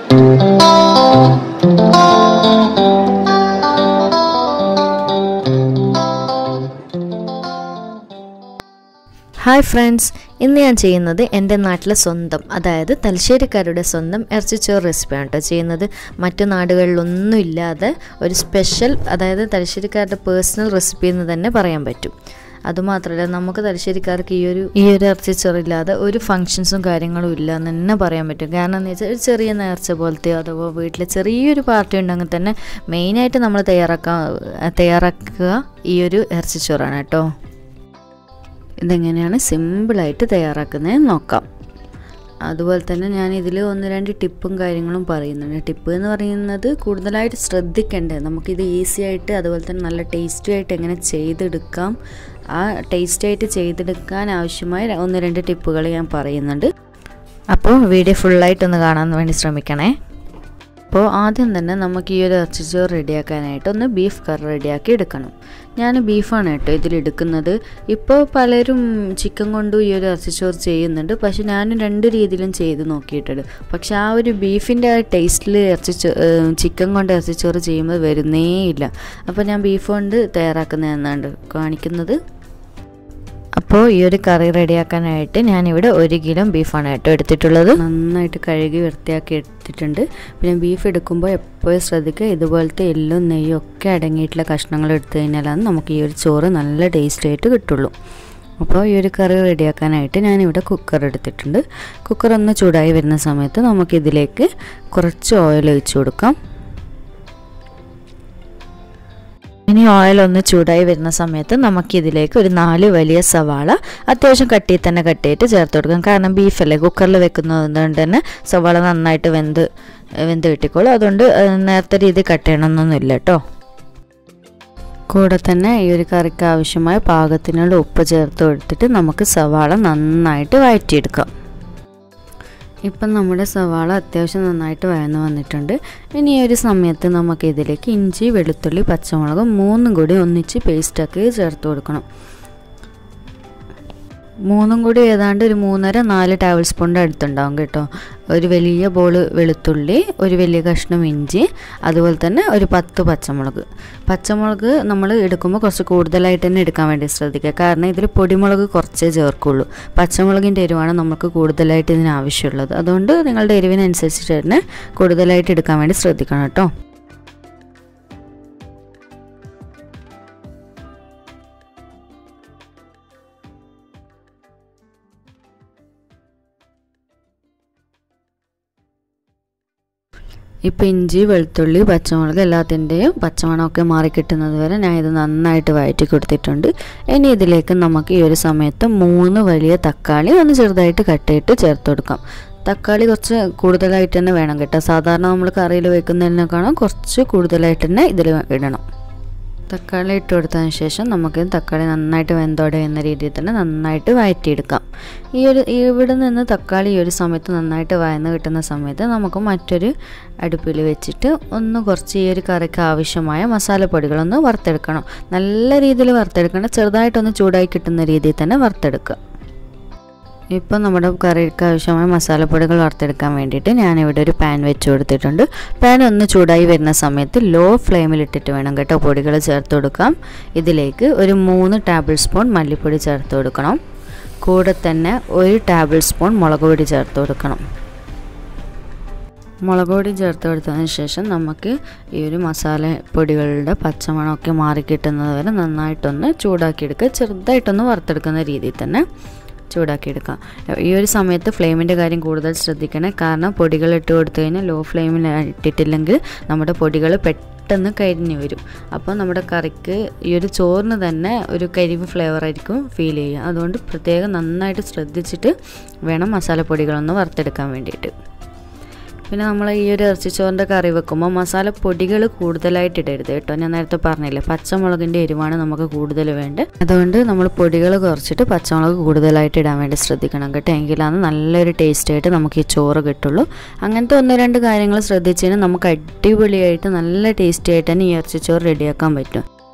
hi friends ഇന്ന് ഞാൻ ചെയ്യുന്നത് എൻ്റെ നാട്ടിലെ സ്വന്തം അതായത് തലശ്ശേരിക്കാരുടെ സ്വന്തം ഇറച്ചിച്ചോറ് റെസിപ്പിയാണ് കേട്ടോ ചെയ്യുന്നത് മറ്റു നാടുകളിലൊന്നും ഇല്ലാതെ ഒരു സ്പെഷ്യൽ അതായത് തലശ്ശേരിക്കാരുടെ പേഴ്സണൽ റെസിപ്പി എന്ന് തന്നെ പറയാൻ പറ്റും അതുമാത്രമല്ല നമുക്ക് തലശ്ശേരിക്കാർക്ക് ഈ ഒരു ഈ ഒരു ഇറച്ചിച്ചോറില്ലാതെ ഒരു ഫങ്ഷൻസും കാര്യങ്ങളും ഇല്ല എന്ന് തന്നെ പറയാൻ പറ്റും കാരണം എന്ന് വെച്ചാൽ ഒരു ചെറിയ നേർച്ച പോലത്തെ അഥവാ വീട്ടിൽ ചെറിയൊരു പാർട്ടി ഉണ്ടെങ്കിൽ തന്നെ മെയിനായിട്ട് നമ്മൾ തയ്യാറാക്കാൻ തയ്യാറാക്കുക ഈ ഒരു ഇറച്ചിച്ചോറാണ് കേട്ടോ ഇതെങ്ങനെയാണ് സിമ്പിളായിട്ട് തയ്യാറാക്കുന്നത് നോക്കാം അതുപോലെ തന്നെ ഞാൻ ഇതിൽ ഒന്ന് രണ്ട് ടിപ്പും കാര്യങ്ങളും പറയുന്നുണ്ട് ടിപ്പ് എന്ന് പറയുന്നത് കൂടുതലായിട്ട് ശ്രദ്ധിക്കേണ്ടത് നമുക്കിത് ഈസി ആയിട്ട് അതുപോലെ തന്നെ നല്ല ടേസ്റ്റി ആയിട്ട് എങ്ങനെ ചെയ്തെടുക്കാം ആ ടേസ്റ്റി ആയിട്ട് ചെയ്തെടുക്കാൻ ആവശ്യമായ ഒന്ന് രണ്ട് ടിപ്പുകൾ ഞാൻ പറയുന്നുണ്ട് അപ്പോൾ വീഡിയോ ഫുള്ളായിട്ടൊന്ന് കാണാൻ വേണ്ടി ശ്രമിക്കണേ അപ്പോൾ ആദ്യം തന്നെ നമുക്ക് ഈ ഒരു ഇറച്ചിച്ചോറ് റെഡിയാക്കാനായിട്ട് ഒന്ന് ബീഫ് കറി റെഡിയാക്കി എടുക്കണം ഞാൻ ബീഫാണ് കേട്ടോ ഇതിലെടുക്കുന്നത് ഇപ്പോൾ പലരും ചിക്കൻ കൊണ്ടും ഈ ഒരു ഇറച്ചിച്ചോറ് ചെയ്യുന്നുണ്ട് പക്ഷെ ഞാൻ രണ്ട് രീതിയിലും ചെയ്ത് നോക്കിയിട്ടുണ്ട് പക്ഷെ ആ ഒരു ബീഫിൻ്റെ ആ ടേസ്റ്റിൽ ഇറച്ചിച്ചോ ചിക്കൻ കൊണ്ട് ഇറച്ചിച്ചോറ് ചെയ്യുമ്പോൾ വരുന്നേ ഇല്ല അപ്പോൾ ഞാൻ ബീഫ് കൊണ്ട് തയ്യാറാക്കുന്നതെന്നാണ് കാണിക്കുന്നത് അപ്പോൾ ഈ ഒരു കറി റെഡിയാക്കാനായിട്ട് ഞാനിവിടെ ഒരു കിലോ ബീഫാണ് കേട്ടോ എടുത്തിട്ടുള്ളത് നന്നായിട്ട് കഴുകി വൃത്തിയാക്കി എടുത്തിട്ടുണ്ട് പിന്നെ ബീഫ് എടുക്കുമ്പോൾ എപ്പോഴും ശ്രദ്ധിക്കുക ഇതുപോലത്തെ എല്ലും നെയ്യും ഒക്കെ അടങ്ങിയിട്ടുള്ള കഷ്ണങ്ങൾ എടുത്തു കഴിഞ്ഞാലാണ് നമുക്ക് ഈ ഒരു ചോറ് നല്ല ടേസ്റ്റ് ആയിട്ട് കിട്ടുള്ളൂ അപ്പോൾ ഈ ഒരു കറി റെഡിയാക്കാനായിട്ട് ഞാനിവിടെ കുക്കർ എടുത്തിട്ടുണ്ട് കുക്കർ ഒന്ന് ചൂടായി വരുന്ന സമയത്ത് നമുക്കിതിലേക്ക് കുറച്ച് ഓയിൽ ഒഴിച്ചു കൊടുക്കാം ഇനി ഓയിൽ ഒന്ന് ചൂടായി വരുന്ന സമയത്ത് നമുക്കിതിലേക്ക് ഒരു നാല് വലിയ സവാള അത്യാവശ്യം കട്ടിയിൽ തന്നെ കട്ടിയിട്ട് ചേർത്ത് കൊടുക്കാം കാരണം ബീഫല്ലേ കുക്കറിൽ വെക്കുന്നത് കൊണ്ട് തന്നെ സവാള നന്നായിട്ട് വെന്ത് വെന്ത് കിട്ടിക്കോളും അതുകൊണ്ട് നേരത്തെ രീതി കട്ട് ചെയ്യണമെന്നൊന്നുമില്ല കേട്ടോ കൂടെ തന്നെ ഈ ഒരു കറിക്ക് ആവശ്യമായ പാകത്തിനുള്ള ഉപ്പ് ചേർത്ത് കൊടുത്തിട്ട് നമുക്ക് സവാള നന്നായിട്ട് വഴറ്റിയെടുക്കാം ഇപ്പം നമ്മുടെ സവാള അത്യാവശ്യം നന്നായിട്ട് വഴന്ന് വന്നിട്ടുണ്ട് ഇനി ഈ ഒരു സമയത്ത് നമുക്ക് ഇതിലേക്ക് ഇഞ്ചി വെളുത്തുള്ളി പച്ചമുളക് മൂന്നും കൂടി ഒന്നിച്ച് പേസ്റ്റാക്കി ചേർത്ത് കൊടുക്കണം മൂന്നും കൂടി ഏതാണ്ട് ഒരു മൂന്നര നാല് ടേബിൾ സ്പൂണിൻ്റെ അടുത്തുണ്ടാവും കേട്ടോ ഒരു വലിയ ബോള് വെളുത്തുള്ളി ഒരു വലിയ കഷ്ണം ഇഞ്ചി അതുപോലെ തന്നെ ഒരു പത്ത് പച്ചമുളക് പച്ചമുളക് നമ്മൾ എടുക്കുമ്പോൾ കുറച്ച് കൂടുതലായിട്ട് തന്നെ എടുക്കാൻ വേണ്ടി ശ്രദ്ധിക്കുക കാരണം ഇതിൽ പൊടിമുളക് കുറച്ചേ ചേർക്കുള്ളൂ പച്ചമുളകിൻ്റെ എരിവാണ് നമുക്ക് കൂടുതലായിട്ട് ഇതിന് ആവശ്യമുള്ളത് അതുകൊണ്ട് നിങ്ങളുടെ എരിവിനനുസരിച്ചിട്ട് തന്നെ കൂടുതലായിട്ട് എടുക്കാൻ വേണ്ടി ശ്രദ്ധിക്കണം കേട്ടോ ഇപ്പോൾ ഇഞ്ചി വെളുത്തുള്ളി പച്ചമുളക് എല്ലാത്തിൻ്റെയും പച്ചമണമൊക്കെ മാറി കിട്ടുന്നത് വരെ ഞാൻ ഇത് നന്നായിട്ട് വഴറ്റി കൊടുത്തിട്ടുണ്ട് ഇനി ഇതിലേക്ക് നമുക്ക് ഈ ഒരു സമയത്ത് മൂന്ന് വലിയ തക്കാളി ഒന്ന് ചെറുതായിട്ട് കട്ടിയിട്ട് ചേർത്ത് കൊടുക്കാം തക്കാളി കുറച്ച് കൂടുതലായിട്ട് തന്നെ വേണം കേട്ടോ സാധാരണ നമ്മൾ കറിയിൽ വെക്കുന്നതിനേക്കാളും കുറച്ച് കൂടുതലായിട്ട് തന്നെ ഇതിൽ ഇടണം തക്കാളി ഇട്ട് കൊടുത്തതിന് ശേഷം നമുക്ക് തക്കാളി നന്നായിട്ട് വെന്തോടെ എന്ന രീതിയിൽ തന്നെ നന്നായിട്ട് വഴറ്റിയെടുക്കാം ഈ ഒരു ഇവിടെ നിന്ന് തക്കാളി ഈ ഒരു സമയത്ത് നന്നായിട്ട് വയന്ന് കിട്ടുന്ന സമയത്ത് നമുക്ക് മറ്റൊരു അടുപ്പിൽ വെച്ചിട്ട് ഒന്ന് കുറച്ച് ഈ ഒരു കറിക്ക് ആവശ്യമായ മസാലപ്പൊടികളൊന്ന് വറുത്തെടുക്കണം നല്ല രീതിയിൽ വറുത്തെടുക്കണം ചെറുതായിട്ടൊന്ന് ചൂടായി കിട്ടുന്ന രീതിയിൽ തന്നെ വറുത്തെടുക്കുക ഇപ്പം നമ്മുടെ കറിക്ക് ആവശ്യമായ മസാലപ്പൊടികൾ വറുത്തെടുക്കാൻ വേണ്ടിയിട്ട് ഞാനിവിടെ ഒരു പാൻ വെച്ച് കൊടുത്തിട്ടുണ്ട് പാൻ ഒന്ന് ചൂടായി വരുന്ന സമയത്ത് ലോ ഫ്ലെയിമിലിട്ടിട്ട് വേണം കേട്ടോ പൊടികൾ ചേർത്ത് കൊടുക്കാം ഇതിലേക്ക് ഒരു മൂന്ന് ടേബിൾ സ്പൂൺ മല്ലിപ്പൊടി ചേർത്ത് കൊടുക്കണം കൂടെ തന്നെ ഒരു ടേബിൾ സ്പൂൺ മുളക് പൊടി ചേർത്ത് കൊടുക്കണം മുളക് പൊടി ചേർത്ത് കൊടുത്തതിന് ശേഷം നമുക്ക് ഈ ഒരു മസാല പൊടികളുടെ പച്ചമണമൊക്കെ മാറി കിട്ടുന്നത് വരെ നന്നായിട്ടൊന്ന് ചൂടാക്കിയെടുക്കുക ചെറുതായിട്ടൊന്ന് വറുത്തെടുക്കുന്ന രീതിയിൽ തന്നെ ചൂടാക്കിയെടുക്കാം ഈ ഒരു സമയത്ത് ഫ്ലെയിമിൻ്റെ കാര്യം കൂടുതൽ ശ്രദ്ധിക്കണേ കാരണം പൊടികൾ ഇട്ട് കൊടുത്തു കഴിഞ്ഞാൽ ലോ ഫ്ലെയിമിൽ ഇട്ടിട്ടില്ലെങ്കിൽ നമ്മുടെ പൊടികൾ പെട്ടെന്ന് കരിഞ്ഞു വരും അപ്പോൾ നമ്മുടെ കറിക്ക് ഈ ഒരു ചോറിന് തന്നെ ഒരു കരിവ് ഫ്ലേവർ ആയിരിക്കും ഫീൽ ചെയ്യുക അതുകൊണ്ട് പ്രത്യേകം നന്നായിട്ട് ശ്രദ്ധിച്ചിട്ട് വേണം മസാലപ്പൊടികളൊന്ന് വറുത്തെടുക്കാൻ വേണ്ടിയിട്ട് പിന്നെ നമ്മൾ ഈ ഒരു ഇറച്ചിച്ചോറിൻ്റെ കറി വെക്കുമ്പോൾ മസാല പൊടികൾ കൂടുതലായിട്ട് ഇടരുത് കേട്ടോ ഞാൻ നേരത്തെ പറഞ്ഞില്ലേ പച്ചമുളകിൻ്റെ എരിവാണ് നമുക്ക് കൂടുതൽ വേണ്ടത് അതുകൊണ്ട് നമ്മൾ പൊടികൾ കുറച്ചിട്ട് പച്ചമുളക് കൂടുതലായിട്ട് ഇടാൻ വേണ്ടി ശ്രദ്ധിക്കണം കേട്ടോ എങ്കിലാണ് നല്ലൊരു ടേസ്റ്റ് ആയിട്ട് നമുക്ക് ഈ ചോറ് കിട്ടുള്ളൂ അങ്ങനത്തെ ഒന്ന് രണ്ട് കാര്യങ്ങൾ ശ്രദ്ധിച്ചു കഴിഞ്ഞാൽ നമുക്ക് അടിപൊളിയായിട്ട് നല്ല ടേസ്റ്റി ആയിട്ട് തന്നെ ഈ ഇറച്ചിച്ചോറ് റെഡിയാക്കാൻ പറ്റും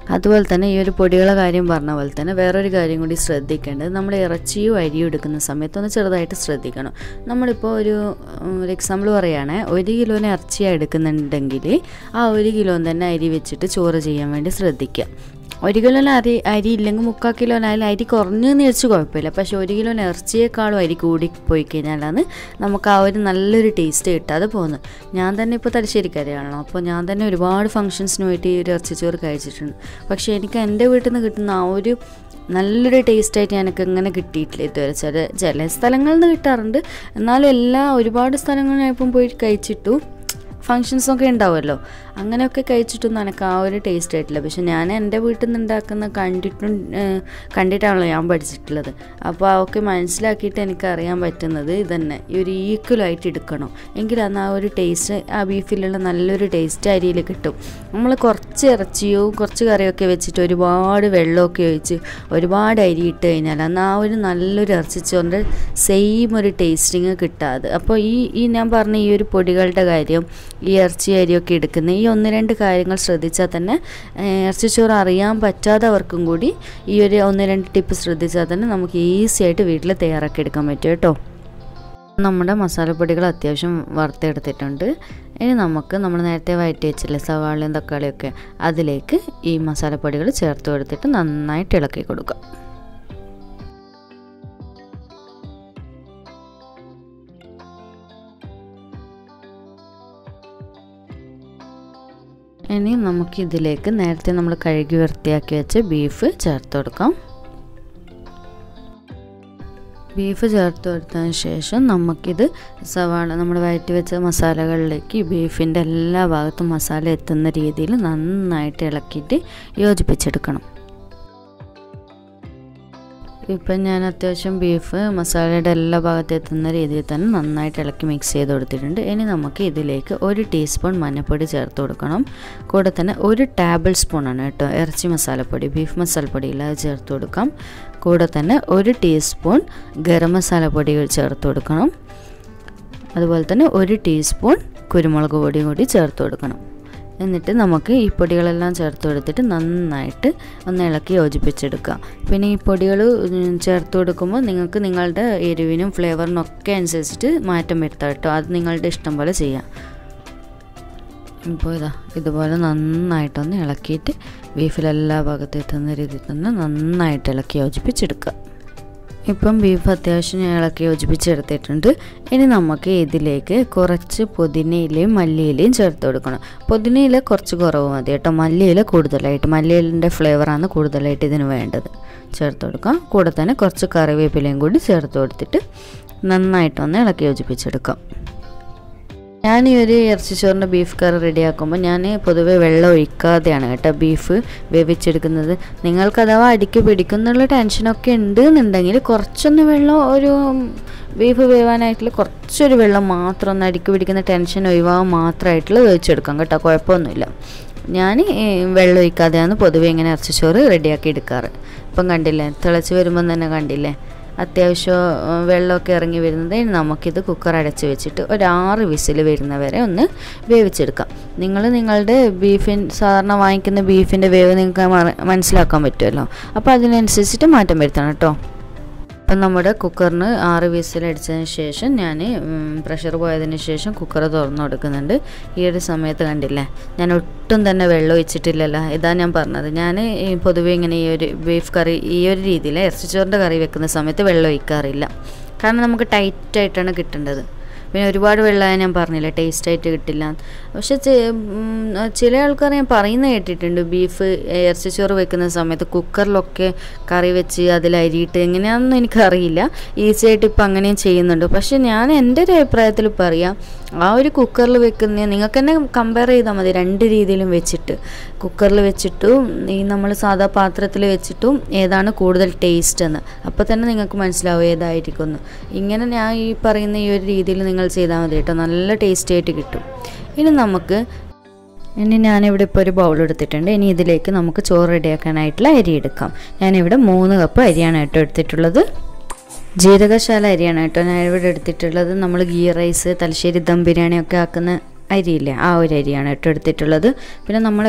അതുപോലെ തന്നെ ഈ ഒരു പൊടികളെ കാര്യം പറഞ്ഞ പോലെ തന്നെ വേറൊരു കാര്യം കൂടി ശ്രദ്ധിക്കേണ്ടത് നമ്മൾ ഇറച്ചിയും അരിയും എടുക്കുന്ന സമയത്ത് ഒന്ന് ചെറുതായിട്ട് ശ്രദ്ധിക്കണം നമ്മളിപ്പോൾ ഒരു ഒരു എക്സാമ്പിൾ പറയുകയാണെ ഒരു കിലോന് ഇറച്ചിയാണ് എടുക്കുന്നുണ്ടെങ്കിൽ ആ ഒരു കിലോ തന്നെ അരി വെച്ചിട്ട് ചോറ് ചെയ്യാൻ വേണ്ടി ശ്രദ്ധിക്കുക ഒരു കിലോന് അരി അരി ഇല്ലെങ്കിൽ മുക്കാൽ കിലോനായാലും അരി കുറഞ്ഞെന്ന് വെച്ച് കുഴപ്പമില്ല പക്ഷേ ഒരു കിലോന് ഇറച്ചിയേക്കാളും അരി കൂടി പോയി കഴിഞ്ഞാലാണ് നമുക്ക് ആ ഒരു നല്ലൊരു ടേസ്റ്റ് കിട്ടാതെ പോകുന്നത് ഞാൻ തന്നെ ഇപ്പോൾ തലശ്ശേരിക്കരയാണല്ലോ അപ്പോൾ ഞാൻ തന്നെ ഒരുപാട് ഫങ്ഷൻസിന് വേണ്ടി ഈ ഒരു ഇറച്ചിച്ചോറ് കഴിച്ചിട്ടുണ്ട് പക്ഷേ എനിക്ക് എൻ്റെ വീട്ടിൽ നിന്ന് കിട്ടുന്ന ആ ഒരു നല്ലൊരു ടേസ്റ്റായിട്ട് എനിക്ക് അങ്ങനെ കിട്ടിയിട്ടില്ല ഇതുവരെ ചില ചില സ്ഥലങ്ങളിൽ നിന്ന് കിട്ടാറുണ്ട് എന്നാലും എല്ലാ ഒരുപാട് സ്ഥലങ്ങളിലും പോയി കഴിച്ചിട്ടു ഫങ്ഷൻസ് ഒക്കെ ഉണ്ടാവുമല്ലോ അങ്ങനെയൊക്കെ കഴിച്ചിട്ടൊന്നും എനിക്ക് ആ ഒരു ടേസ്റ്റ് ആയിട്ടില്ല പക്ഷെ ഞാൻ എൻ്റെ വീട്ടിൽ നിന്ന് ഉണ്ടാക്കുന്ന കണ്ടിട്ടും കണ്ടിട്ടാണല്ലോ ഞാൻ പഠിച്ചിട്ടുള്ളത് അപ്പോൾ അതൊക്കെ മനസ്സിലാക്കിയിട്ട് എനിക്ക് അറിയാൻ പറ്റുന്നത് ഇതന്നെ ഈ ഒരു ഈക്വലായിട്ട് എടുക്കണം എങ്കിലാണ് ആ ഒരു ടേസ്റ്റ് ആ ബീഫിലുള്ള നല്ലൊരു ടേസ്റ്റ് അരിയിൽ കിട്ടും നമ്മൾ കുറച്ച് ഇറച്ചിയോ കുറച്ച് കറിയൊക്കെ വെച്ചിട്ട് ഒരുപാട് വെള്ളമൊക്കെ ഒഴിച്ച് ഒരുപാട് അരി ഇട്ട് കഴിഞ്ഞാൽ അന്ന് ആ ഒരു നല്ലൊരു ഇറച്ചിച്ചോറിൻ്റെ സെയിം ഒരു ടേസ്റ്റിങ് കിട്ടാതെ അപ്പോൾ ഈ ഈ ഞാൻ പറഞ്ഞ ഈ ഒരു പൊടികളുടെ കാര്യം ഈ ഇറച്ചി അരിയൊക്കെ എടുക്കുന്ന ഈ ഒന്ന് രണ്ട് കാര്യങ്ങൾ ശ്രദ്ധിച്ചാൽ തന്നെ ഇറച്ചിച്ചോറ് അറിയാൻ പറ്റാത്തവർക്കും കൂടി ഈ ഒരു ഒന്ന് രണ്ട് ടിപ്പ് ശ്രദ്ധിച്ചാൽ തന്നെ നമുക്ക് ഈസി ആയിട്ട് വീട്ടിൽ തയ്യാറാക്കി എടുക്കാൻ പറ്റും കേട്ടോ നമ്മുടെ മസാലപ്പൊടികൾ അത്യാവശ്യം വറുത്തെടുത്തിട്ടുണ്ട് ഇനി നമുക്ക് നമ്മൾ നേരത്തെ വഴറ്റി വെച്ചില്ലേ സവാളയും തക്കാളിയൊക്കെ അതിലേക്ക് ഈ മസാലപ്പൊടികൾ ചേർത്ത് കൊടുത്തിട്ട് നന്നായിട്ട് ഇളക്കി കൊടുക്കാം ഇനി നമുക്ക് ഇതിലേക്ക് നേരത്തെ നമ്മൾ കഴുകി വൃത്തിയാക്കി വെച്ച ബീഫ് ചേർത്ത് കൊടുക്കാം ബീഫ് ചേർത്ത് കൊടുത്തതിന് ശേഷം നമുക്കിത് സവാള നമ്മൾ വഴറ്റി വെച്ച മസാലകളിലേക്ക് ബീഫിൻ്റെ എല്ലാ ഭാഗത്തും മസാല എത്തുന്ന രീതിയിൽ നന്നായിട്ട് ഇളക്കിയിട്ട് യോജിപ്പിച്ചെടുക്കണം ഇപ്പം ഞാൻ അത്യാവശ്യം ബീഫ് മസാലയുടെ എല്ലാ ഭാഗത്തും എത്തുന്ന രീതിയിൽ തന്നെ നന്നായിട്ട് ഇളക്കി മിക്സ് ചെയ്ത് കൊടുത്തിട്ടുണ്ട് ഇനി നമുക്ക് ഇതിലേക്ക് ഒരു ടീസ്പൂൺ മഞ്ഞൾപ്പൊടി ചേർത്ത് കൊടുക്കണം കൂടെ തന്നെ ഒരു ടേബിൾ സ്പൂണാണ് കേട്ടോ ഇറച്ചി മസാലപ്പൊടി ബീഫ് മസാലപ്പൊടി ഇല്ലാതെ ചേർത്ത് കൊടുക്കാം കൂടെ തന്നെ ഒരു ടീസ്പൂൺ ഗരം മസാലപ്പൊടി ചേർത്ത് കൊടുക്കണം അതുപോലെ തന്നെ ഒരു ടീസ്പൂൺ കുരുമുളക് പൊടിയും കൂടി ചേർത്ത് കൊടുക്കണം എന്നിട്ട് നമുക്ക് ഈ പൊടികളെല്ലാം ചേർത്ത് കൊടുത്തിട്ട് നന്നായിട്ട് ഒന്ന് ഇളക്കി യോജിപ്പിച്ചെടുക്കുക പിന്നെ ഈ പൊടികൾ ചേർത്ത് കൊടുക്കുമ്പോൾ നിങ്ങൾക്ക് നിങ്ങളുടെ എരിവിനും ഫ്ലേവറിനും ഒക്കെ അനുസരിച്ചിട്ട് മാറ്റം വരുത്താം കേട്ടോ അത് നിങ്ങളുടെ ഇഷ്ടം പോലെ ചെയ്യാം ഇപ്പോൾ ഇതാ ഇതുപോലെ നന്നായിട്ടൊന്ന് ഇളക്കിയിട്ട് ബീഫിലെല്ലാ ഭാഗത്തും എത്തുന്ന രീതിയിൽ തന്നെ നന്നായിട്ട് ഇളക്കി യോജിപ്പിച്ചെടുക്കുക ഇപ്പം ബീഫ് അത്യാവശ്യം ഞാൻ ഇളക്കി യോജിപ്പിച്ചെടുത്തിട്ടുണ്ട് ഇനി നമുക്ക് ഇതിലേക്ക് കുറച്ച് പുതിനയിലയും മല്ലിയിലയും ചേർത്ത് കൊടുക്കണം പുതിനയില കുറച്ച് കുറവ് മതി കേട്ടോ മല്ലിയില കൂടുതലായിട്ട് മല്ലിയിലിൻ്റെ ഫ്ലേവറാണ് കൂടുതലായിട്ട് ഇതിന് വേണ്ടത് ചേർത്ത് കൊടുക്കാം കൂടെ തന്നെ കുറച്ച് കറിവേപ്പിലയും കൂടി ചേർത്ത് കൊടുത്തിട്ട് നന്നായിട്ടൊന്ന് ഇളക്കി യോജിപ്പിച്ചെടുക്കാം ഞാൻ ഈ ഒരു ഇറച്ചിച്ചോറിൻ്റെ ബീഫ് കറി റെഡിയാക്കുമ്പോൾ ഞാൻ പൊതുവെ വെള്ളം ഒഴിക്കാതെയാണ് കേട്ടോ ബീഫ് വേവിച്ചെടുക്കുന്നത് നിങ്ങൾക്ക് അഥവാ അടിക്ക് പിടിക്കുന്നുള്ള ടെൻഷനൊക്കെ ഉണ്ട് എന്നുണ്ടെങ്കിൽ കുറച്ചൊന്ന് വെള്ളം ഒരു ബീഫ് വേവാനായിട്ടുള്ള കുറച്ചൊരു വെള്ളം മാത്രം ഒന്ന് അടിക്ക് പിടിക്കുന്ന ടെൻഷൻ ഒഴിവാകാൻ മാത്രമായിട്ടുള്ള വേവിച്ചെടുക്കാം കേട്ടോ കുഴപ്പമൊന്നുമില്ല ഞാൻ വെള്ളം ഒഴിക്കാതെയാണ് പൊതുവെ ഇങ്ങനെ ഇറച്ചിച്ചോറ് റെഡിയാക്കി എടുക്കാറ് ഇപ്പം കണ്ടില്ലേ തിളച്ച് വരുമ്പം തന്നെ കണ്ടില്ലേ അത്യാവശ്യം വെള്ളമൊക്കെ ഇറങ്ങി വരുന്നത് നമുക്കിത് കുക്കർ അടച്ച് വെച്ചിട്ട് ഒരു ആറ് വിസിൽ വരുന്നവരെ ഒന്ന് വേവിച്ചെടുക്കാം നിങ്ങൾ നിങ്ങളുടെ ബീഫിൻ സാധാരണ വാങ്ങിക്കുന്ന ബീഫിൻ്റെ വേവ് നിങ്ങൾക്ക് മനസ്സിലാക്കാൻ പറ്റുമല്ലോ അപ്പോൾ അതിനനുസരിച്ചിട്ട് മാറ്റം വരുത്തണം കേട്ടോ അപ്പം നമ്മുടെ കുക്കറിന് ആറ് വിസിലടിച്ചതിന് ശേഷം ഞാൻ പ്രഷർ പോയതിന് ശേഷം കുക്കർ തുറന്നു കൊടുക്കുന്നുണ്ട് ഈ ഒരു സമയത്ത് കണ്ടില്ലേ ഞാൻ ഒട്ടും തന്നെ വെള്ളം ഒഴിച്ചിട്ടില്ലല്ലോ ഇതാ ഞാൻ പറഞ്ഞത് ഞാൻ പൊതുവെ ഇങ്ങനെ ഈ ഒരു ബീഫ് കറി ഈ ഒരു രീതിയിൽ ഇറച്ചിച്ചോറിൻ്റെ കറി വെക്കുന്ന സമയത്ത് വെള്ളം ഒഴിക്കാറില്ല കാരണം നമുക്ക് ടൈറ്റായിട്ടാണ് കിട്ടേണ്ടത് പിന്നെ ഒരുപാട് വെള്ളമായി ഞാൻ പറഞ്ഞില്ല ടേസ്റ്റായിട്ട് കിട്ടില്ല പക്ഷെ ചില ആൾക്കാർ ഞാൻ പറയുന്നത് കേട്ടിട്ടുണ്ട് ബീഫ് ഇറച്ചിച്ചോറ് വെക്കുന്ന സമയത്ത് കുക്കറിലൊക്കെ കറി വെച്ച് അതിൽ അരിയിട്ട് എങ്ങനെയാണെന്ന് എനിക്കറിയില്ല ഈസി ആയിട്ട് ഇപ്പം അങ്ങനെയും ചെയ്യുന്നുണ്ട് പക്ഷെ ഞാൻ എൻ്റെ ഒരു അഭിപ്രായത്തിൽ പറയാം ആ ഒരു കുക്കറിൽ വെക്കുന്ന നിങ്ങൾക്ക് തന്നെ കമ്പയർ ചെയ്താൽ മതി രണ്ട് രീതിയിലും വെച്ചിട്ട് കുക്കറിൽ വെച്ചിട്ടും ഈ നമ്മൾ സാധാ പാത്രത്തിൽ വെച്ചിട്ടും ഏതാണ് കൂടുതൽ ടേസ്റ്റ് എന്ന് അപ്പോൾ തന്നെ നിങ്ങൾക്ക് മനസ്സിലാവും ഏതായിരിക്കും എന്ന് ഇങ്ങനെ ഞാൻ ഈ പറയുന്ന ഈ ഒരു രീതിയിൽ നിങ്ങൾ ചെയ്താൽ മതി കേട്ടോ നല്ല ടേസ്റ്റ് ആയിട്ട് കിട്ടും ഇനി നമുക്ക് ഇനി ഞാനിവിടെ ഇപ്പോൾ ഒരു ബൗൾ എടുത്തിട്ടുണ്ട് ഇനി ഇതിലേക്ക് നമുക്ക് ചോറ് റെഡിയാക്കാനായിട്ടുള്ള അരി എടുക്കാം ഞാനിവിടെ മൂന്ന് കപ്പ് അരിയാണ് കേട്ടോ എടുത്തിട്ടുള്ളത് ജീരകശാല അരിയാണ് കേട്ടോ ഞാൻ ഇവിടെ എടുത്തിട്ടുള്ളത് നമ്മൾ ഗീ റൈസ് തലശ്ശേരി ദം ബിരിയാണി ഒക്കെ ആക്കുന്ന അരിയില്ലേ ആ ഒരു അരിയാണ് കേട്ടോ എടുത്തിട്ടുള്ളത് പിന്നെ നമ്മൾ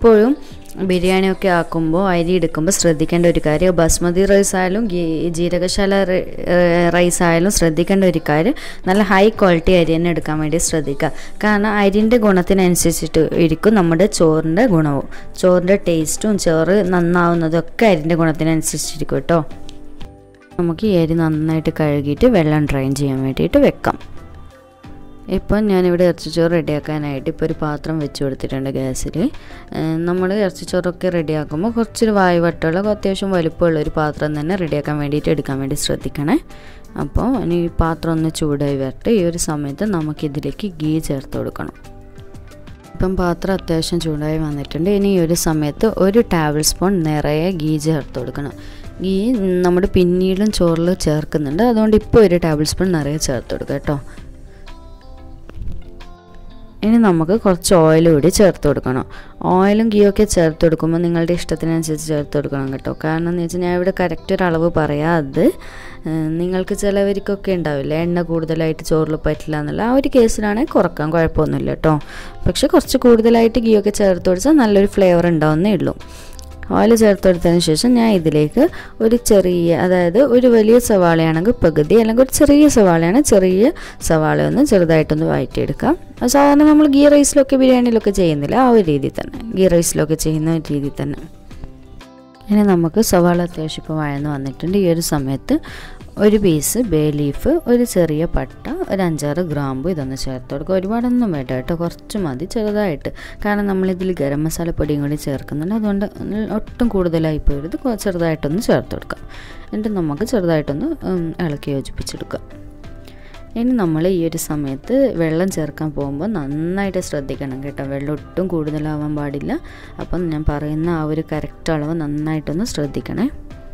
എപ്പോഴും ബിരിയാണിയൊക്കെ ആക്കുമ്പോൾ അരി എടുക്കുമ്പോൾ ശ്രദ്ധിക്കേണ്ട ഒരു കാര്യം ബസ്മതി റൈസ് ആയാലും ഗീ- ജീരകശാല റൈ- ഏഹ് റൈസ് ആയാലും ശ്രദ്ധിക്കേണ്ട ഒരു കാര്യം നല്ല ഹൈ ക്വാളിറ്റി അരി തന്നെ എടുക്കാൻ വേണ്ടി ശ്രദ്ധിക്കുക കാരണം അരിൻ്റെ ഗുണത്തിനനുസരിച്ചിട്ട് ഇരിക്കും നമ്മുടെ ചോറിൻ്റെ ഗുണവും ചോറിൻ്റെ ടേസ്റ്റും ചോറ് നന്നാവുന്നതും ഒക്കെ അരിൻ്റെ ഗുണത്തിനനുസരിച്ചിരിക്കും കേട്ടോ നമുക്ക് ഈ അരി നന്നായിട്ട് കഴുകിയിട്ട് വെള്ളം ഡ്രൈൻ ചെയ്യാൻ വേണ്ടിയിട്ട് വെക്കാം ഇപ്പം ഞാനിവിടെ ഇറച്ചിച്ചോറ് റെഡിയാക്കാനായിട്ട് ഇപ്പോൾ ഒരു പാത്രം വെച്ച് കൊടുത്തിട്ടുണ്ട് ഗ്യാസിൽ നമ്മൾ ഇറച്ചിച്ചോറൊക്കെ റെഡിയാക്കുമ്പോൾ കുറച്ചൊരു വായു വട്ടമുള്ള അത്യാവശ്യം വലുപ്പമുള്ള ഒരു പാത്രം തന്നെ റെഡിയാക്കാൻ വേണ്ടിയിട്ട് എടുക്കാൻ വേണ്ടി ശ്രദ്ധിക്കണേ അപ്പോൾ ഇനി ഈ പാത്രം ഒന്ന് ചൂടായി വരട്ടെ ഈ ഒരു സമയത്ത് നമുക്കിതിലേക്ക് ഗീ ചേർത്ത് കൊടുക്കണം ഇപ്പം പാത്രം അത്യാവശ്യം ചൂടായി വന്നിട്ടുണ്ട് ഇനി ഈ ഒരു സമയത്ത് ഒരു ടേബിൾ സ്പൂൺ നിറയെ ഗീ ചേർത്ത് കൊടുക്കണം ഗീ നമ്മുടെ പിന്നീടും ചോറിൽ ചേർക്കുന്നുണ്ട് അതുകൊണ്ട് ഇപ്പോൾ ഒരു ടേബിൾ സ്പൂൺ നിറയെ ചേർത്ത് കൊടുക്കുക കേട്ടോ ഇനി നമുക്ക് കുറച്ച് ഓയിൽ കൂടി ചേർത്ത് കൊടുക്കണം ഓയിലും ഗീയൊക്കെ ചേർത്ത് കൊടുക്കുമ്പോൾ നിങ്ങളുടെ ഇഷ്ടത്തിനനുസരിച്ച് ചേർത്ത് കൊടുക്കണം കേട്ടോ കാരണം എന്ന് വെച്ചാൽ ഞാൻ ഇവിടെ കറക്റ്റ് ഒരു അളവ് പറയാതെ ഏഹ്, നിങ്ങൾക്ക് ചിലവർക്കൊക്കെ ഉണ്ടാവില്ല എണ്ണ കൂടുതലായിട്ട് ചോറിൽ പറ്റില്ല എന്നുള്ള ആ ഒരു കേസിലാണെങ്കിൽ കുറക്കാൻ കുഴപ്പമൊന്നുമില്ല കേട്ടോ പക്ഷെ കുറച്ച് കൂടുതലായിട്ട് ഗീയൊക്കെ ചേർത്ത് കൊടുത്താൽ നല്ലൊരു ഫ്ലേവർ ഉണ്ടാവുന്നേ ഉള്ളൂ ഓയിൽ ചേർത്ത് കൊടുത്തതിന് ശേഷം ഞാൻ ഇതിലേക്ക് ഒരു ചെറിയ അതായത് ഒരു വലിയ സവാളയാണെങ്കിൽ പകുതി അല്ലെങ്കിൽ ഒരു ചെറിയ സവാളയാണ് ചെറിയ സവാള ഒന്ന് ചെറുതായിട്ടൊന്ന് വഴറ്റിയെടുക്കാം അത് സാധാരണ നമ്മൾ ഗീ റൈസിലൊക്കെ ബിരിയാണിയിലൊക്കെ ചെയ്യുന്നില്ല ആ ഒരു രീതിയിൽ തന്നെ ഗീ റൈസിലൊക്കെ ചെയ്യുന്ന ഒരു രീതിയിൽ തന്നെ ഇനി നമുക്ക് സവാള അത്യാവശ്യം ഇപ്പോൾ വഴന്ന് വന്നിട്ടുണ്ട് ഈ ഒരു സമയത്ത് ഒരു പീസ് ബേ ലീഫ് ഒരു ചെറിയ പട്ട ഒരു അഞ്ചാറ് ഗ്രാമ്പു ഇതൊന്ന് ചേർത്ത് കൊടുക്കുക ഒരുപാടൊന്നും വേണ്ട കേട്ടോ കുറച്ച് മതി ചെറുതായിട്ട് കാരണം നമ്മളിതിൽ ഗരം മസാല പൊടിയും കൂടി ചേർക്കുന്നുണ്ട് അതുകൊണ്ട് ഒട്ടും കൂടുതലായി പോയത് കൊ- ചെറുതായിട്ടൊന്ന് ചേർത്ത് കൊടുക്കാം എന്നിട്ട് നമുക്ക് ചെറുതായിട്ടൊന്ന് ഉം, ഇളക്കി യോജിപ്പിച്ചെടുക്കാം ഇനി നമ്മൾ ഈ ഒരു സമയത്ത് വെള്ളം ചേർക്കാൻ പോകുമ്പോൾ നന്നായിട്ട് ശ്രദ്ധിക്കണം കേട്ടോ വെള്ളം ഒട്ടും കൂടുതലാവാൻ പാടില്ല അപ്പം ഞാൻ പറയുന്ന ആ ഒരു കറക്റ്റ് അളവ് നന്നായിട്ടൊന്ന് ശ്രദ്ധിക്കണേ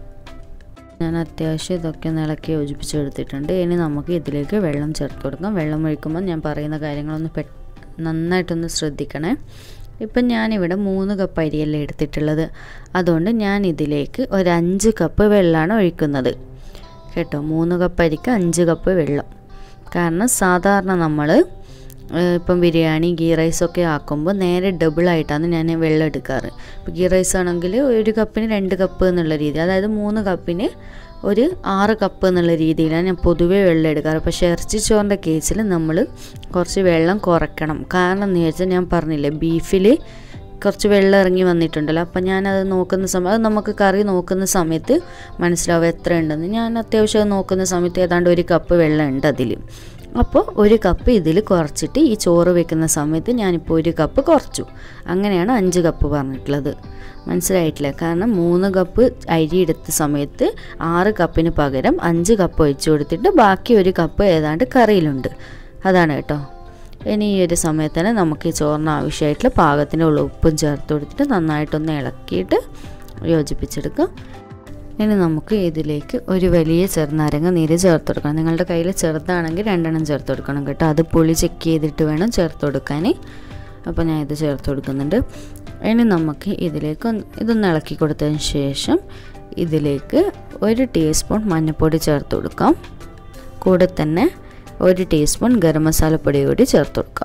ഞാൻ അത്യാവശ്യം ഇതൊക്കെ ഒന്ന് ഇളക്കി യോജിപ്പിച്ചെടുത്തിട്ടുണ്ട് ഇനി നമുക്ക് ഇതിലേക്ക് വെള്ളം ചേർത്ത് കൊടുക്കാം വെള്ളം ഒഴിക്കുമ്പോൾ ഞാൻ പറയുന്ന കാര്യങ്ങളൊന്ന് പെ നന്നായിട്ടൊന്ന് ശ്രദ്ധിക്കണേ ഇപ്പം ഞാനിവിടെ മൂന്ന് കപ്പ് അരിയല്ലേ എടുത്തിട്ടുള്ളത് അതുകൊണ്ട് ഞാൻ ഇതിലേക്ക് ഒരു അഞ്ച് കപ്പ് വെള്ളമാണ് ഒഴിക്കുന്നത് കേട്ടോ മൂന്ന് കപ്പ് അരിക്ക് അഞ്ച് കപ്പ് വെള്ളം കാരണം സാധാരണ നമ്മൾ ഇപ്പം ബിരിയാണി ഗീ റൈസൊക്കെ ആക്കുമ്പോൾ നേരെ ഡബിളായിട്ടാണ് ഞാൻ വെള്ളം എടുക്കാറ് ഇപ്പോൾ ഗീ റൈസ് ആണെങ്കിൽ ഒരു കപ്പിന് രണ്ട് കപ്പ് എന്നുള്ള രീതി അതായത് മൂന്ന് കപ്പിന് ഒരു ആറ് കപ്പ് എന്നുള്ള രീതിയിലാണ് ഞാൻ പൊതുവേ വെള്ളം എടുക്കാറ് പക്ഷേ ഇറച്ചി ചോറിൻ്റെ കേസിൽ നമ്മൾ കുറച്ച് വെള്ളം കുറയ്ക്കണം കാരണം എന്ന് വെച്ചാൽ ഞാൻ പറഞ്ഞില്ലേ ബീഫിൽ കുറച്ച് വെള്ളം ഇറങ്ങി വന്നിട്ടുണ്ടല്ലോ അപ്പം ഞാനത് നോക്കുന്ന സമയം അത് നമുക്ക് കറി നോക്കുന്ന സമയത്ത് മനസ്സിലാവും എത്ര ഉണ്ടെന്ന് ഞാൻ അത്യാവശ്യം അത് നോക്കുന്ന സമയത്ത് ഏതാണ്ട് ഒരു കപ്പ് വെള്ളം ഉണ്ട് അതിൽ അപ്പോൾ ഒരു കപ്പ് ഇതിൽ കുറച്ചിട്ട് ഈ ചോറ് വെക്കുന്ന സമയത്ത് ഞാനിപ്പോൾ ഒരു കപ്പ് കുറച്ചു അങ്ങനെയാണ് അഞ്ച് കപ്പ് പറഞ്ഞിട്ടുള്ളത് മനസ്സിലായിട്ടില്ല കാരണം മൂന്ന് കപ്പ് അരി എടുത്ത സമയത്ത് ആറ് കപ്പിന് പകരം അഞ്ച് കപ്പ് ഒഴിച്ചു കൊടുത്തിട്ട് ബാക്കി ഒരു കപ്പ് ഏതാണ്ട് കറിയിലുണ്ട് അതാണ് കേട്ടോ ഇനി ഈ ഒരു സമയത്ത് തന്നെ നമുക്ക് ഈ ചോറിന് ആവശ്യമായിട്ടുള്ള പാകത്തിനുള്ള ഉപ്പും ചേർത്ത് കൊടുത്തിട്ട് നന്നായിട്ടൊന്ന് ഇളക്കിയിട്ട് യോജിപ്പിച്ചെടുക്കാം ഇനി നമുക്ക് ഇതിലേക്ക് ഒരു വലിയ ചെറുനാരങ്ങ നീര് ചേർത്ത് കൊടുക്കണം നിങ്ങളുടെ കയ്യിൽ ചെറുതാണെങ്കിൽ രണ്ടെണ്ണം ചേർത്ത് കൊടുക്കണം കേട്ടോ അത് പുളി ചെക്ക് ചെയ്തിട്ട് വേണം ചേർത്ത് കൊടുക്കാൻ അപ്പോൾ ഞാൻ ഇത് ചേർത്ത് കൊടുക്കുന്നുണ്ട് ഇനി നമുക്ക് ഇതിലേക്ക് ഒന്ന് ഇതൊന്ന് ഇളക്കി കൊടുത്തതിന് ശേഷം ഇതിലേക്ക് ഒരു ടീസ്പൂൺ മഞ്ഞൾപ്പൊടി ചേർത്ത് കൊടുക്കാം കൂടെ തന്നെ ഒരു ടീസ്പൂൺ ഗരം മസാലപ്പൊടി കൂടി ചേർത്ത് കൊടുക്കാം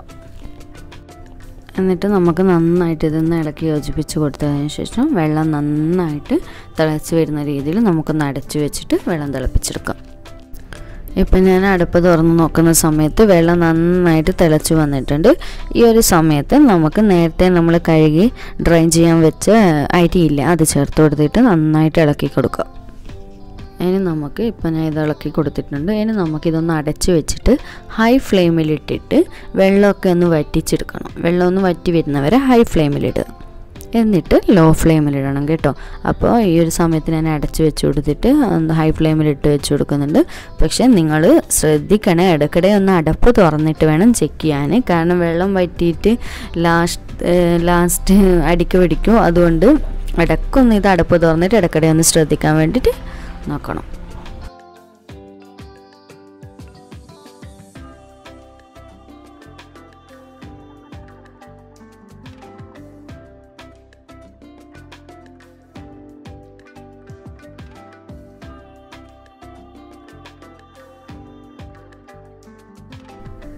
എന്നിട്ട് നമുക്ക് നന്നായിട്ട് ഇതൊന്ന് ഇളക്കി യോജിപ്പിച്ച് കൊടുത്തതിന് ശേഷം വെള്ളം നന്നായിട്ട് തിളച്ച് വരുന്ന രീതിയിൽ നമുക്കൊന്ന് അടച്ച് വെച്ചിട്ട് വെള്ളം തിളപ്പിച്ചെടുക്കാം ഇപ്പം ഞാൻ അടുപ്പ് തുറന്ന് നോക്കുന്ന സമയത്ത് വെള്ളം നന്നായിട്ട് തിളച്ച് വന്നിട്ടുണ്ട് ഈ ഒരു സമയത്ത് നമുക്ക് നേരത്തെ നമ്മൾ കഴുകി ഡ്രൈൻ ചെയ്യാൻ വെച്ച അരിയില്ല അത് ചേർത്ത് കൊടുത്തിട്ട് നന്നായിട്ട് ഇളക്കി കൊടുക്കാം ഇനി നമുക്ക് ഇപ്പം ഞാൻ ഇത് ഇളക്കി കൊടുത്തിട്ടുണ്ട് ഇനി നമുക്കിതൊന്ന് അടച്ച് വെച്ചിട്ട് ഹൈ ഫ്ലെയിമിലിട്ടിട്ട് വെള്ളമൊക്കെ ഒന്ന് വറ്റിച്ചെടുക്കണം വെള്ളം ഒന്ന് വറ്റി വരുന്നവരെ ഹൈ ഫ്ലെയിമിലിടുക എന്നിട്ട് ലോ ഫ്ലെയിമിലിടണം കേട്ടോ അപ്പോൾ ഈ ഒരു സമയത്ത് ഞാൻ അടച്ച് വെച്ച് കൊടുത്തിട്ട് ഹൈ ഫ്ലെയിമിലിട്ട് വെച്ച് കൊടുക്കുന്നുണ്ട് പക്ഷേ നിങ്ങൾ ശ്രദ്ധിക്കണേ ഇടയ്ക്കിടെ ഒന്ന് അടപ്പ് തുറന്നിട്ട് വേണം ചെക്ക് ചെയ്യാൻ കാരണം വെള്ളം വറ്റിയിട്ട് ലാസ്റ്റ് ലാസ്റ്റ് അടിക്ക് പിടിക്കും അതുകൊണ്ട് ഇടയ്ക്കൊന്ന് ഇത് അടപ്പ് തുറന്നിട്ട് ഇടയ്ക്കിടെ ഒന്ന് ശ്രദ്ധിക്കാൻ വേണ്ടിയിട്ട് നോക്കണം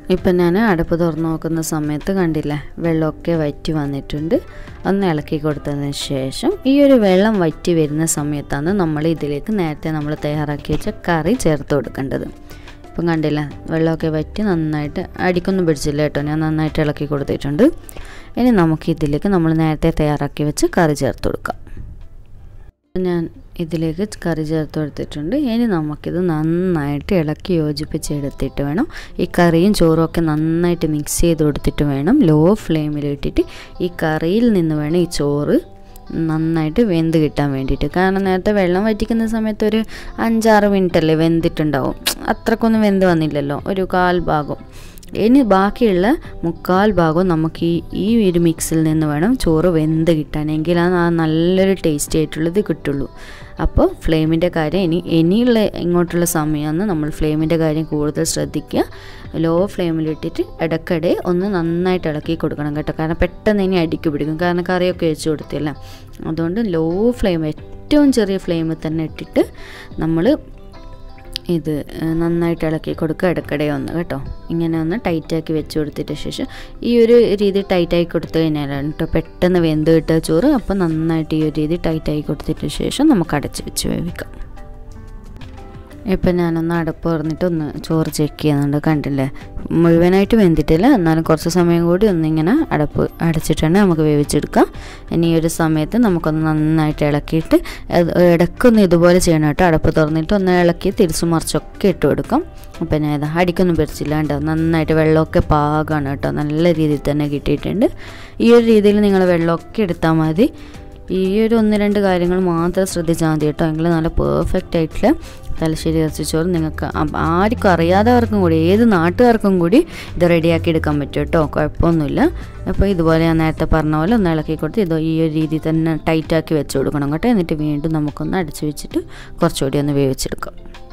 ഇപ്പം ഞാൻ അടുപ്പ് തുറന്ന് നോക്കുന്ന സമയത്ത് കണ്ടില്ലേ വെള്ളമൊക്കെ വറ്റി വന്നിട്ടുണ്ട് ഒന്ന് ഇളക്കി കൊടുത്തതിന് ശേഷം ഈ ഒരു വെള്ളം വറ്റി വരുന്ന സമയത്താണ് നമ്മൾ ഇതിലേക്ക് നേരത്തെ നമ്മൾ തയ്യാറാക്കി വെച്ച കറി ചേർത്ത് കൊടുക്കേണ്ടത് ഇപ്പം കണ്ടില്ല വെള്ളമൊക്കെ വറ്റി നന്നായിട്ട് അടിക്കൊന്നും പിടിച്ചില്ല കേട്ടോ ഞാൻ നന്നായിട്ട് ഇളക്കി കൊടുത്തിട്ടുണ്ട് ഇനി നമുക്ക് ഇതിലേക്ക് നമ്മൾ നേരത്തെ തയ്യാറാക്കി വെച്ച് കറി ചേർത്ത് കൊടുക്കാം ഞാൻ ഇതിലേക്ക് കറി ചേർത്ത് കൊടുത്തിട്ടുണ്ട് ഇനി നമുക്കിത് നന്നായിട്ട് ഇളക്കി യോജിപ്പിച്ചെടുത്തിട്ട് വേണം ഈ കറിയും ചോറും ഒക്കെ നന്നായിട്ട് മിക്സ് ചെയ്ത് കൊടുത്തിട്ട് വേണം ലോ ഫ്ലെയിമിൽ ഇട്ടിട്ട് ഈ കറിയിൽ നിന്ന് വേണം ഈ ചോറ് നന്നായിട്ട് വെന്ത് കിട്ടാൻ വേണ്ടിയിട്ട് കാരണം നേരത്തെ വെള്ളം വറ്റിക്കുന്ന സമയത്ത് ഒരു അഞ്ചാറ് മിനിറ്റ് അല്ലേ വെന്തിട്ടുണ്ടാവും അത്രക്കൊന്നും വെന്ത് വന്നില്ലല്ലോ ഒരു കാൽ ഭാഗം ഇനി ബാക്കിയുള്ള മുക്കാൽ ഭാഗവും നമുക്ക് ഈ ഈ ഒരു മിക്സിൽ നിന്ന് വേണം ചോറ് വെന്ത് കിട്ടാൻ എങ്കിലാണ് ആ നല്ലൊരു ടേസ്റ്റി ആയിട്ടുള്ളത് കിട്ടുള്ളൂ അപ്പോൾ ഫ്ലെയിമിൻ്റെ കാര്യം ഇനി ഇനിയുള്ള ഇങ്ങോട്ടുള്ള സമയമാണ് നമ്മൾ ഫ്ലെയിമിൻ്റെ കാര്യം കൂടുതൽ ശ്രദ്ധിക്കുക ലോ ഫ്ലെയിമിലിട്ടിട്ട് ഇടയ്ക്കിടെ ഒന്ന് നന്നായിട്ട് ഇളക്കി കൊടുക്കണം കേട്ടോ കാരണം പെട്ടെന്ന് ഇനി അടിക്ക് പിടിക്കും കാരണം കറിയൊക്കെ വെച്ച് കൊടുത്തില്ല അതുകൊണ്ട് ലോ ഫ്ലെയിം ഏറ്റവും ചെറിയ ഫ്ലെയിമിൽ തന്നെ ഇട്ടിട്ട് നമ്മൾ ഇത് നന്നായിട്ട് ഇളക്കി കൊടുക്കുക ഇടയ്ക്കിടെ ഒന്ന് കേട്ടോ ഇങ്ങനെ ഒന്ന് ടൈറ്റാക്കി വെച്ച് കൊടുത്തിട്ട് ശേഷം ഈ ഒരു രീതി ടൈറ്റായി കൊടുത്തു കഴിഞ്ഞാലാണ് കേട്ടോ പെട്ടെന്ന് വെന്ത് കിട്ടുക ചോറ് അപ്പോൾ നന്നായിട്ട് ഈ ഒരു രീതി ടൈറ്റായി കൊടുത്തിട്ട് ശേഷം നമുക്ക് അടച്ച് വെച്ച് വേവിക്കാം ഇപ്പം ഞാനൊന്ന് അടപ്പ് തുറന്നിട്ട് ഒന്ന് ചോറ് ചെക്ക് ചെയ്യുന്നുണ്ട് കണ്ടില്ലേ മുഴുവനായിട്ട് വെന്തിട്ടില്ല എന്നാലും കുറച്ച് സമയം കൂടി ഒന്നിങ്ങനെ അടപ്പ് അടച്ചിട്ടാണ് നമുക്ക് വേവിച്ചെടുക്കാം ഇനി ഈ ഒരു സമയത്ത് നമുക്കൊന്ന് നന്നായിട്ട് ഇളക്കിയിട്ട് ഇടയ്ക്കൊന്ന് ഇതുപോലെ ചെയ്യണം കേട്ടോ അടപ്പ് തുറന്നിട്ട് ഒന്ന് ഇളക്കി തിരിച്ചു മറിച്ചൊക്കെ ഇട്ട് കൊടുക്കാം അപ്പം ഞാൻ ഇത് അടിക്കൊന്നും പിടിച്ചില്ല കേട്ടോ നന്നായിട്ട് വെള്ളമൊക്കെ പാകമാണ് കേട്ടോ നല്ല രീതിയിൽ തന്നെ കിട്ടിയിട്ടുണ്ട് ഈ ഒരു രീതിയിൽ നിങ്ങൾ വെള്ളമൊക്കെ എടുത്താൽ മതി ഈ ഒരു ഒന്ന് രണ്ട് കാര്യങ്ങൾ മാത്രം ശ്രദ്ധിച്ചാൽ മതി കേട്ടോ എങ്കിൽ നല്ല പെർഫെക്റ്റ് ആയിട്ടുള്ള തലശ്ശേരി ഇറച്ചിച്ചോറ് നിങ്ങൾക്ക് ആർക്കും അറിയാത്തവർക്കും കൂടി ഏത് നാട്ടുകാർക്കും കൂടി ഇത് റെഡിയാക്കി എടുക്കാൻ പറ്റും കേട്ടോ കുഴപ്പമൊന്നുമില്ല അപ്പോൾ ഇതുപോലെ ഞാൻ നേരത്തെ പറഞ്ഞ പോലെ ഒന്ന് ഇളക്കി കൊടുത്ത് ഇത് ഈ ഒരു രീതിയിൽ തന്നെ ടൈറ്റാക്കി വെച്ച് കൊടുക്കണം കേട്ടോ എന്നിട്ട് വീണ്ടും നമുക്കൊന്ന് അടച്ചു വെച്ചിട്ട് കുറച്ചുകൂടി ഒന്ന് വേവിച്ചെടുക്കാം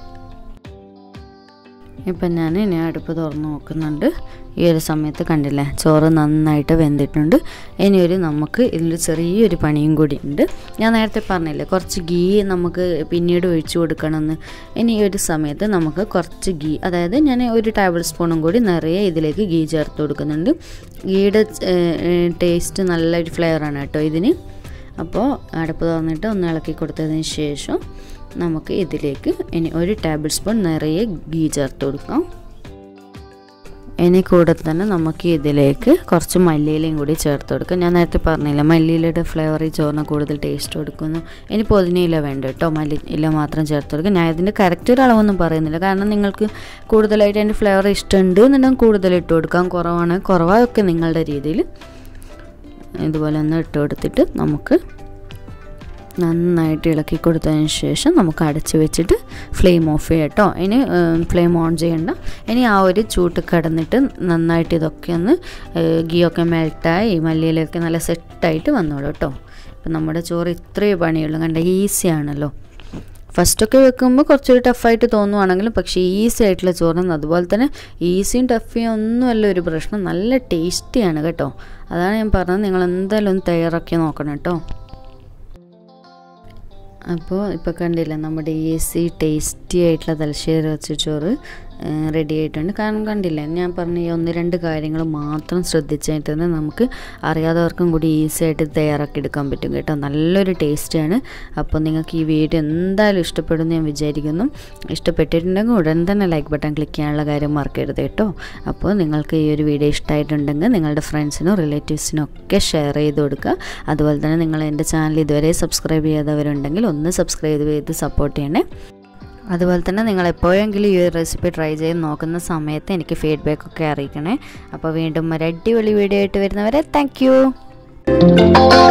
ഇപ്പം ഞാൻ ഇനി അടുപ്പ് തുറന്ന് നോക്കുന്നുണ്ട് ഈ ഒരു സമയത്ത് കണ്ടില്ലേ ചോറ് നന്നായിട്ട് വെന്തിട്ടുണ്ട് ഇനിയൊരു നമുക്ക് ഇതിൽ ചെറിയൊരു പണിയും കൂടി ഉണ്ട് ഞാൻ നേരത്തെ പറഞ്ഞില്ലേ കുറച്ച് ഗീ നമുക്ക് പിന്നീട് ഒഴിച്ചു കൊടുക്കണമെന്ന് ഇനി ഈ ഒരു സമയത്ത് നമുക്ക് കുറച്ച് ഗീ അതായത് ഞാൻ ഒരു ടേബിൾ സ്പൂണും കൂടി നിറയെ ഇതിലേക്ക് ഗീ ചേർത്ത് കൊടുക്കുന്നുണ്ട് ഗീയുടെ ടേസ്റ്റ് നല്ലൊരു ഫ്ലേവറാണ് കേട്ടോ ഇതിന് അപ്പോൾ അടുപ്പ് തുറന്നിട്ട് ഒന്ന് ഇളക്കി കൊടുത്തതിന് ശേഷം നമുക്ക് ഇതിലേക്ക് ഇനി ഒരു ടേബിൾ സ്പൂൺ നിറയെ ഗീ ചേർത്ത് കൊടുക്കാം ഇനി കൂടെ തന്നെ നമുക്ക് ഇതിലേക്ക് കുറച്ച് മല്ലിയിലയും കൂടി ചേർത്ത് കൊടുക്കാം ഞാൻ നേരത്തെ പറഞ്ഞില്ല മല്ലിയിലയുടെ ഫ്ലേവർ ഈ ചോറിന് കൂടുതൽ ടേസ്റ്റ് കൊടുക്കുന്നു ഇനി പൊതിനയില വേണ്ട കേട്ടോ മല്ലി ഇല മാത്രം ചേർത്ത് കൊടുക്കുക ഞാൻ ഇതിൻ്റെ കറക്റ്റ് ഒരു അളവൊന്നും പറയുന്നില്ല കാരണം നിങ്ങൾക്ക് കൂടുതലായിട്ട് അതിൻ്റെ ഫ്ലേവർ ഇഷ്ടമുണ്ട് എന്നുണ്ടെങ്കിൽ കൂടുതൽ ഇട്ട് കൊടുക്കാം കുറവാണ് കുറവൊക്കെ നിങ്ങളുടെ രീതിയിൽ ഇതുപോലെ ഒന്ന് ഇട്ട് കൊടുത്തിട്ട് നമുക്ക് നന്നായിട്ട് ഇളക്കി കൊടുത്തതിന് ശേഷം നമുക്ക് അടച്ച് വെച്ചിട്ട് ഫ്ലെയിം ഓഫ് ചെയ്യാം കേട്ടോ ഇനി ഫ്ലെയിം ഓൺ ചെയ്യണ്ട ഇനി ആ ഒരു ചൂട്ട് കിടന്നിട്ട് നന്നായിട്ട് ഇതൊക്കെ ഒന്ന് ഗീയൊക്കെ മെൽട്ടായി മല്ലിയിലൊക്കെ നല്ല സെറ്റായിട്ട് വന്നോളൂ കേട്ടോ ഇപ്പം നമ്മുടെ ചോറ് ഇത്രയേ പണിയുള്ളൂ കണ്ട ഈസി ആണല്ലോ ഫസ്റ്റൊക്കെ വെക്കുമ്പോൾ കുറച്ചൊരു ടഫായിട്ട് തോന്നുവാണെങ്കിലും പക്ഷേ ഈസി ആയിട്ടുള്ള ചോറാണ് അതുപോലെ തന്നെ ഈസിയും ടഫിയും ഒന്നുമല്ല ഒരു പ്രശ്നം നല്ല ടേസ്റ്റിയാണ് കേട്ടോ അതാണ് ഞാൻ പറഞ്ഞത് നിങ്ങൾ എന്തായാലും ഒന്ന് തയ്യാറാക്കി നോക്കണം കേട്ടോ അപ്പോൾ ഇപ്പോൾ കണ്ടില്ല നമ്മുടെ ഈസി ടേസ്റ്റി ആയിട്ടുള്ള തലശ്ശേരി ഇറച്ചിച്ചോറ് റെഡി ആയിട്ടുണ്ട് കാരണം കണ്ടില്ല ഞാൻ പറഞ്ഞ ഈ ഒന്ന് രണ്ട് കാര്യങ്ങൾ മാത്രം ശ്രദ്ധിച്ചാൽ തന്നെ നമുക്ക് അറിയാത്തവർക്കും കൂടി ഈസി ആയിട്ട് തയ്യാറാക്കി എടുക്കാൻ പറ്റും കേട്ടോ നല്ലൊരു ടേസ്റ്റാണ് അപ്പോൾ നിങ്ങൾക്ക് ഈ വീഡിയോ എന്തായാലും ഇഷ്ടപ്പെടുമെന്ന് ഞാൻ വിചാരിക്കുന്നു ഇഷ്ടപ്പെട്ടിട്ടുണ്ടെങ്കിൽ ഉടൻ തന്നെ ലൈക്ക് ബട്ടൺ ക്ലിക്ക് ചെയ്യാനുള്ള കാര്യം മറക്കരുത് കേട്ടോ അപ്പോൾ നിങ്ങൾക്ക് ഈ ഒരു വീഡിയോ ഇഷ്ടമായിട്ടുണ്ടെങ്കിൽ നിങ്ങളുടെ ഫ്രണ്ട്സിനും റിലേറ്റീവ്സിനും ഒക്കെ ഷെയർ ചെയ്ത് കൊടുക്കുക അതുപോലെ തന്നെ നിങ്ങൾ എൻ്റെ ചാനൽ ഇതുവരെ സബ്സ്ക്രൈബ് ചെയ്യാത്തവരുണ്ടെങ്കിൽ ഒന്ന് സബ്സ്ക്രൈബ് ചെയ്ത് സപ്പോർട്ട് ചെയ്യണേ അതുപോലെ തന്നെ നിങ്ങൾ എപ്പോഴെങ്കിലും ഈ ഒരു റെസിപ്പി ട്രൈ ചെയ്ത് നോക്കുന്ന സമയത്ത് എനിക്ക് ഫീഡ്ബാക്ക് ഒക്കെ അറിയിക്കണേ അപ്പോൾ വീണ്ടും ഒരു അടിപൊളി വീഡിയോ ആയിട്ട് വരുന്നവരെ താങ്ക്